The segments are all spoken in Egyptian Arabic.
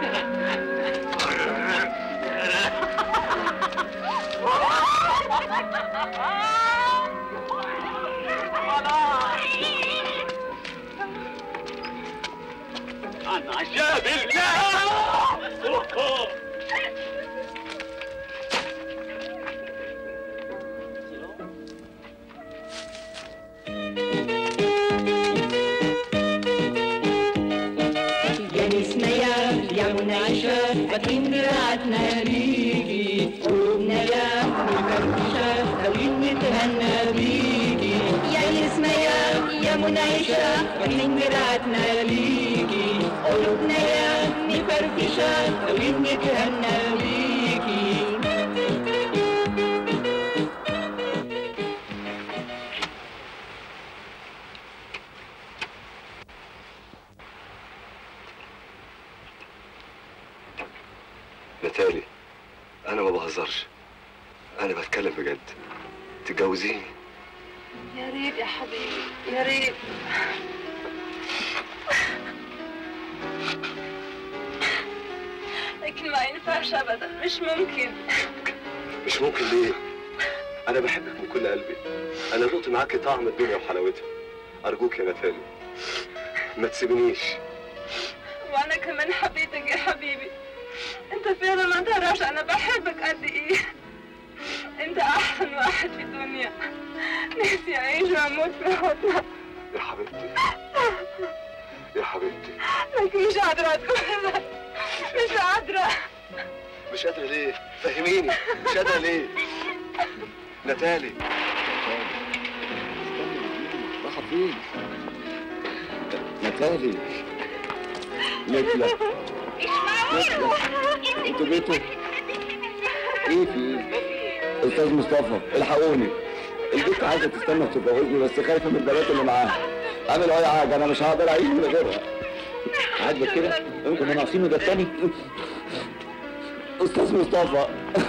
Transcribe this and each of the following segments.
انا عشاب الله يا نسمية يا منعشة فاكرين دراعتنا ليكي قلوبنا يا مفرفشة ناويين نتهنى بيكي يا نسمية يا منعشة فاكرين دراعتنا ليكي قلوبنا يا مفرفشة ناويين نتهنى بيكي نتالي انا ما بهزرش انا بتكلم بجد تتجوزيني يا ريت يا حبيبي يا ريت لكن ما ينفعش ابدا مش ممكن مش ممكن ليه انا بحبك من كل قلبي انا ذقت معاكي طعم الدنيا وحلاوتها ارجوك يا نتالي ما تسيبنيش وانا كمان حبيتك يا حبيبي انت فعلا ما تعرفش انا بحبك قد ايه انت احسن واحد في الدنيا نفسي اعيش واموت في حضنك يا حبيبتي يا حبيبتي لكن مش قادرة اتكلم مش قادرة مش قادرة ليه فهميني مش قادرة ليه نتالي راحة فين؟ نتالي نتلا نتلا انتوا جيتوا؟ ايه في ايه؟ استاذ مصطفى الحقوني البنت عايزه تستنى تتجوزني بس خايفه من البنات اللي معاها اعمل اي حاجه انا مش هقدر اعيش من غيرها عاجبك كده؟ انتوا مناقصين ده التاني استاذ مصطفى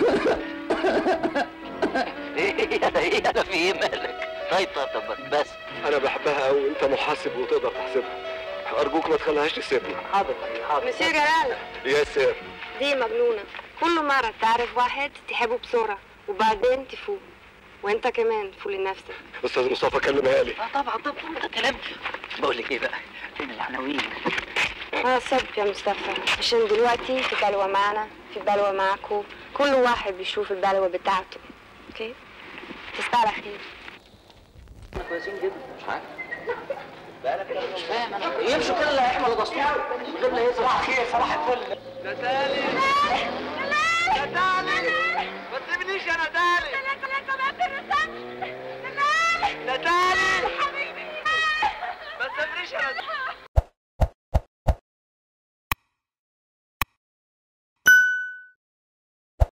ايه انا ايه انا في ايه مالك طيب طب طب بس انا بحبها قوي انت محاسب وتقدر تحسبها ارجوك ما تخليهاش تسيبني حاضر حاضر مسيو جلال يا سير دي مجنونة كل مرة تعرف واحد تحبه بسرعة وبعدين تفوق وانت كمان فوق لنفسك استاذ مصطفى كلمها لي اه طبعا طبعا ده كلام بقول لك ايه بقى فين العناوين اه صب يا مصطفى عشان دلوقتي في بلوة معنا في بلوة معكو كل واحد بيشوف البلوة بتاعته اوكي تصبح على خير احنا كويسين جدا مش عارف مش فاهم انا يمشوا كده اللي هيحمل دستور من غير لا يزرع خير صباح الفل نتالي نتالي ما تسيبنيش يا نتالي